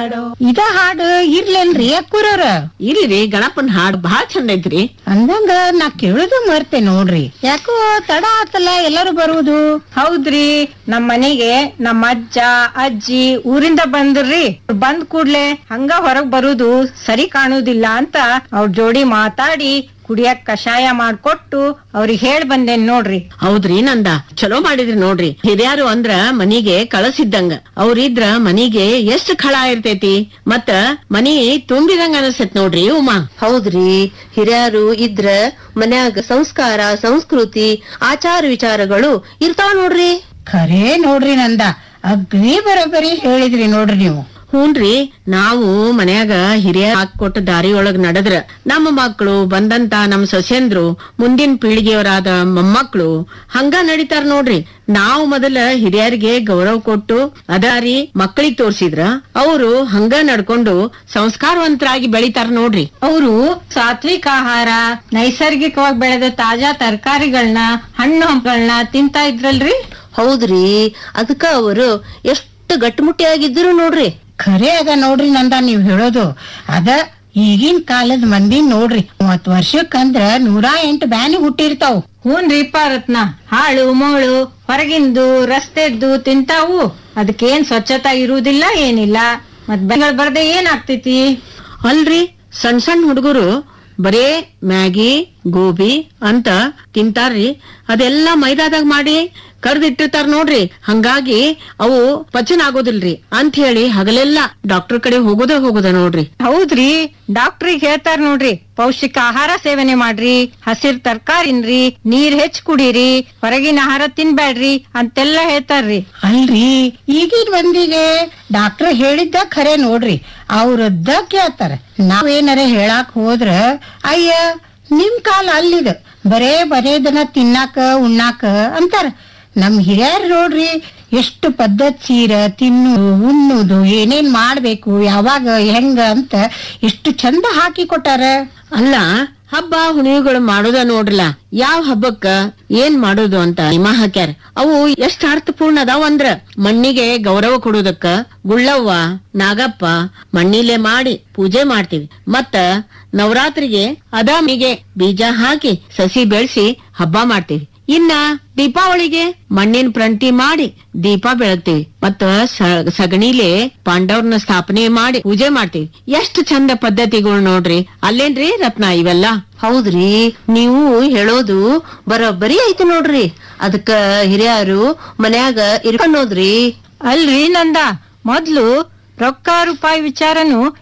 ಇದ ಹಾಡು ಇರ್ಲೇನ್ರಿ ಅಕ್ಕೂರವ್ರ ಇಲ್ರಿ ಗಣಪನ್ ಹಾಡ್ ಬಹಳ ಚಂದ ಐತ್ರಿ ಅಂದಂಗ ನಾ ಕೇಳುದು ಮರ್ತೆ ನೋಡ್ರಿ ಯಾಕೋ ತಡ ಆತಲ್ಲ ಎಲ್ಲರೂ ಬರುವುದು ಹೌದ್ರಿ ನಮ್ ಮನೆಗೆ ನಮ್ಮ ಅಜ್ಜ ಅಜ್ಜಿ ಊರಿಂದ ಬಂದ್ರಿ ಬಂದ್ ಕೂಡ್ಲೆ ಹಂಗ ಹೊರಗ್ ಬರುದು ಸರಿ ಕಾಣುದಿಲ್ಲ ಅಂತ ಅವ್ರ ಜೋಡಿ ಮಾತಾಡಿ ಕುಡಿಯಕ್ ಕಷಾಯ ಮಾಡ್ಕೊಟ್ಟು ಅವ್ರಿಗೆ ಹೇಳ್ ಬಂದೇನ್ ನೋಡ್ರಿ ಹೌದ್ರಿ ನಂದ ಚಲೋ ಮಾಡಿದ್ರಿ ನೋಡ್ರಿ ಹಿರಿಯರು ಅಂದ್ರ ಮನಿಗೆ ಕಳಸಿದ್ದಂಗ ಅವ್ರಿದ್ರ ಮನಿಗೆ ಎಷ್ಟ್ ಖಳ ಇರ್ತೈತಿ ಮತ್ತ ಮನಿ ತುಂಬಿದಂಗ ಅನಸ್ತೈತ್ ನೋಡ್ರಿ ಉಮಾ ಹೌದ್ರಿ ಹಿರಿಯರು ಇದ್ರ ಮನ್ಯಾಗ ಸಂಸ್ಕಾರ ಸಂಸ್ಕೃತಿ ಆಚಾರ ವಿಚಾರಗಳು ಇರ್ತಾವ ನೋಡ್ರಿ ಖರೇ ನೋಡ್ರಿ ನಂದ ಅಗ್ರಿ ಬರೋಬ್ಬರಿ ಹೇಳಿದ್ರಿ ನೋಡ್ರಿ ನೀವು ಹೂನ್ರಿ ನಾವು ಮನ್ಯಾಗ ಹಿರಿಯ ಹಾಕೊಟ್ಟ ದಾರಿಯೊಳಗ್ ನಡೆದ್ರ ನಮ್ಮ ಮಕ್ಕಳು ಬಂದಂತ ನಮ್ ಸೊಸೆಂದ್ರು ಮುಂದಿನ ಪೀಳಿಗೆಯವರಾದ ಮೊಮ್ಮಕ್ಕಳು ಹಂಗ ನಡೀತಾರ ನೋಡ್ರಿ ನಾವು ಮೊದಲ ಹಿರಿಯರಿಗೆ ಗೌರವ ಕೊಟ್ಟು ಅದಾರಿ ಮಕ್ಕಳಿಗೆ ತೋರ್ಸಿದ್ರ ಅವರು ಹಂಗ ನಡ್ಕೊಂಡು ಸಂಸ್ಕಾರವಂತರಾಗಿ ಬೆಳಿತಾರ ನೋಡ್ರಿ ಅವರು ಸಾತ್ವಿಕ ಆಹಾರ ನೈಸರ್ಗಿಕವಾಗಿ ಬೆಳೆದ ತಾಜಾ ತರಕಾರಿಗಳನ್ನ ಹಣ್ಣು ಹಂಪಗಳನ್ನ ತಿಂತಾ ಇದ್ರಲ್ರಿ ಹೌದ್ರಿ ಅದಕ್ಕ ಅವರು ಎಷ್ಟು ಗಟ್ಟಿಮುಟ್ಟಿಯಾಗಿದ್ರು ನೋಡ್ರಿ ಖರೆ ಅದ ನೋಡ್ರಿ ನಂದ ನೀವ್ ಹೇಳೋದು ಅದ ಈಗಿನ ಕಾಲದ ಮಂದಿ ನೋಡ್ರಿ ಮೂವತ್ ವರ್ಷಕ್ಕಂದ್ರ ನೂರಾ ಎಂಟು ಬ್ಯಾನಿ ಹುಟ್ಟಿರ್ತಾವ್ ಹೂನ್ರಿಪ್ಪ ರತ್ನ ಹಾಳು ಮೋಳು ಹೊರಗಿಂದು ರಸ್ತೆದ್ದು ತಿಂತಾವು ಅದಕ್ಕೇನ್ ಸ್ವಚ್ಛತಾ ಇರುವುದಿಲ್ಲ ಏನಿಲ್ಲ ಮತ್ ಬೆಂಗಳ್ ಬರ್ದೆ ಏನಾಗ್ತೈತಿ ಅಲ್ರಿ ಸಣ್ಣ ಸಣ್ಣ ಹುಡುಗರು ಬರೇ ಮ್ಯಾಗಿ ಗೋಬಿ ಅಂತ ತಿಂತಾರ್ರಿ ಅದೆಲ್ಲಾ ಮೈದಾದಾಗ ಮಾಡಿ ಕರ್ದಿಟ್ಟಿರ್ತಾರ ನೋಡ್ರಿ ಹಂಗಾಗಿ ಅವು ಪಚನ ಆಗೋದಿಲ್ರಿ ಅಂತ ಹೇಳಿ ಹಗಲೆಲ್ಲ ಡಾಕ್ಟರ್ ಕಡೆ ಹೋಗೋದೇ ಹೋಗೋದ ನೋಡ್ರಿ ಹೌದ್ರಿ ಡಾಕ್ಟ್ರಿಗೆ ಹೇಳ್ತಾರ ನೋಡ್ರಿ ಪೌಷ್ಟಿಕ ಆಹಾರ ಸೇವನೆ ಮಾಡ್ರಿ ಹಸಿರ್ ತರ್ಕಾರಿನ್ರಿ ನೀರ್ ಹೆಚ್ಚ್ ಕುಡೀರಿ ಹೊರಗಿನ ಆಹಾರ ತಿನ್ಬ್ಯಾಡ್ರಿ ಅಂತೆಲ್ಲ ಹೇಳ್ತಾರ್ರಿ ಅಲ್ರಿ ಈಗಿನ ಮಂದಿಗೆ ಡಾಕ್ಟರ್ ಹೇಳಿದ್ದ ಖರೆ ನೋಡ್ರಿ ಅವ್ರದ್ದ ಕೇಳ್ತಾರ ನಾವೇನಾರ ಹೇಳಾಕ್ ಹೋದ್ರ ಅಯ್ಯ ನಿಮ್ ಕಾಲ ಅಲ್ಲಿದ ಬರೇ ಬರೇದನ್ನ ತಿನ್ನಾಕ ಉಣ್ಣಾಕ ಅಂತಾರ ನಮ್ ಹಿರಿಯರ್ ನೋಡ್ರಿ ಎಷ್ಟು ಪದ್ಧತಿ ಸೀರ ತಿನ್ನುದು ಉಣ್ಣುದು ಏನೇನ್ ಮಾಡ್ಬೇಕು ಯಾವಾಗ ಹೆಂಗ ಅಂತ ಎಷ್ಟು ಚಂದ ಹಾಕಿ ಕೊಟ್ಟಾರ ಅಲ್ಲ ಹಬ್ಬ ಹುಣಿಗಳು ಮಾಡೋದ ನೋಡ್ರಲ್ಲ ಯಾವ ಹಬ್ಬಕ್ಕ ಏನ್ ಮಾಡೋದು ಅಂತ ನಿಮ ಹಾಕ್ಯಾರ ಅವು ಎಷ್ಟ್ ಅರ್ಥಪೂರ್ಣ ಅದಾವ ಅಂದ್ರ ಮಣ್ಣಿಗೆ ಗೌರವ ಕೊಡೋದಕ್ಕ ಗುಳ್ಳವ್ವ ನಾಗಪ್ಪ ಮಣ್ಣಿಲೆ ಮಾಡಿ ಪೂಜೆ ಮಾಡ್ತೀವಿ ಮತ್ತ ನವರಾತ್ರಿಗೆ ಅದಾಮಿಗೆ ಬೀಜ ಹಾಕಿ ಸಸಿ ಬೆಳೆಸಿ ಹಬ್ಬ ಮಾಡ್ತೀವಿ ಇನ್ನ ದೀಪಾವಳಿಗೆ ಮಣ್ಣಿನ ಪ್ರಂಟಿ ಮಾಡಿ ದೀಪ ಬೆಳಗ್ತೀವಿ ಮತ್ತ ಸ- ಸಗಣಿಲೆ ಪಾಂಡವ್ರನ್ನ ಸ್ಥಾಪನೆ ಮಾಡಿ ಪೂಜೆ ಮಾಡ್ತೀವಿ ಎಷ್ಟು ಚಂದ ಪದ್ಧತಿಗಳು ನೋಡ್ರಿ ಅಲ್ಲೇನ್ರಿ ರತ್ನ ಇವೆಲ್ಲ ಹೌದ್ರಿ ನೀವು ಹೇಳೋದು ಬರೋಬ್ಬರಿ ಐತಿ ನೋಡ್ರಿ ಅದಕ್ಕ ಹಿರಿಯರು ಮನ್ಯಾಗ ಇರ್ಕೊಂಡೋದ್ರಿ ಅಲ್ರಿ ನಂದ ಮೊದ್ಲು ರೊಕ್ಕ ರೂಪಾಯಿ ವಿಚಾರನು